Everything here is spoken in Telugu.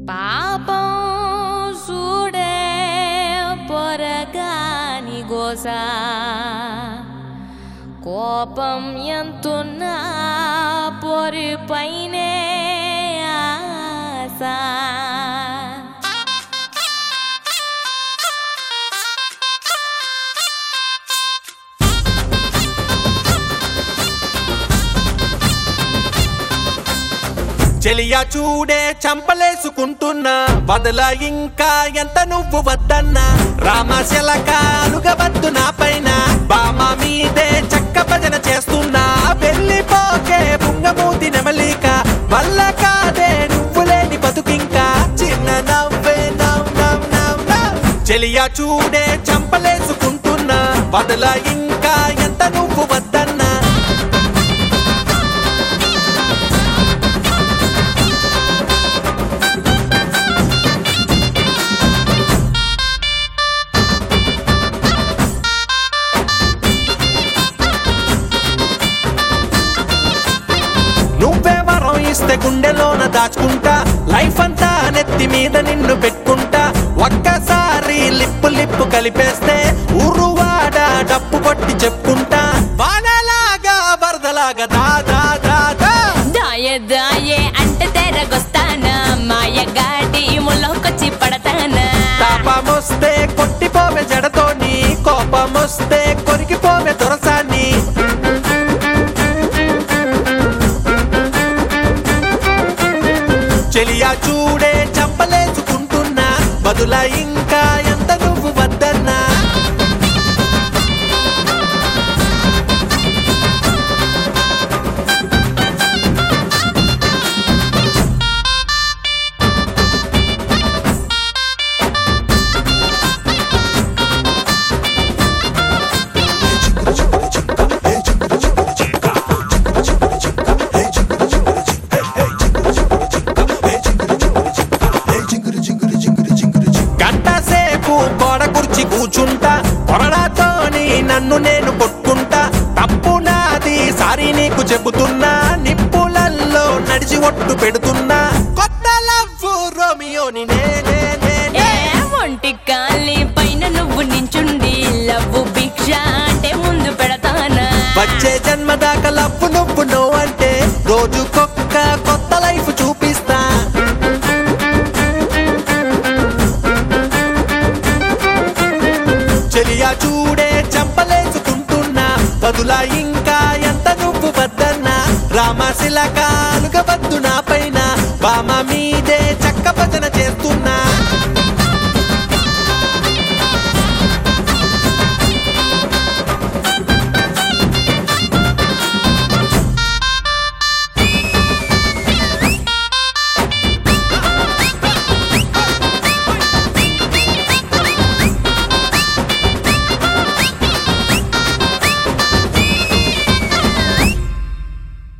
పాపం చూడే పొరగాని గోస కోపం ఎంతున్నా పొరి పైనే ఆశ చెలియా చూడే చంపలేసుకుంటున్నా బదల ఇంకా ఎంత నువ్వు వద్దన్నా రామశలక అలుగవద్దు నా పైన బామ మీదే చక్క భజన చేస్తున్నా వెళ్ళిపోకే బుంగమూతి నెమలిక వల్ల కాదే నువ్వు లేని బతుకింకా చిన్న నవ్వే నవ్ నవ్ నవ్ నవ్ చెలియా చూడే చంపలేసుకుంటున్నా బదల ఇంకా ఎంత నువ్వు వద్దన్నా నువ్వే వరం ఇస్తే గుండెలోన దాచుకుంటా లైఫ్ అంతా నెత్తి మీద నిన్ను పెట్టుకుంటా ఒక్కసారి లిప్పు లిప్పు కలిపేస్తే ఉరువాడ డప్పు కొట్టి చెప్పుకుంటా వానలాగా వరదలాగా దా దా దా దా దాయే దాయే అంటే తెరగొస్తానా మాయగాడి ములోకొచ్చి పడతానా తాపమొస్తే కొట్టిపోవే జడతోని కోపమొస్తే కొరికిపోవే దొరసాన్ని చెలియా చూడే చంపలేసుకుంటున్నా బదుల ఇంకా ఎంత నువ్వు వద్దన్నా గంట సేపు గోడ కుర్చి కూర్చుంటా కొరడాతోని నన్ను నేను కొట్టుకుంటా తప్పు నాది సారీ నీకు చెబుతున్నా నిప్పులల్లో నడిచి ఒట్టు పెడుతున్నా కొత్త లవ్వు రోమియోని నేనే నేనే ఏ ఒంటి కాలి పైన నువ్వు నించుండి లవ్వు భిక్ష అంటే ముందు పెడతానా వచ్చే జన్మ దాకా లవ్వు నువ్వు నో అంటే రోజుకొక్క కొత్త లైఫ్ చూపిస్తా చెలియా చూడే చంపలేసుకుంటున్నా బదుల ఇంకా ఎంత నువ్వు వద్దన్నా రామశిలకాలుగా వద్దు నా పైన బామ మీదే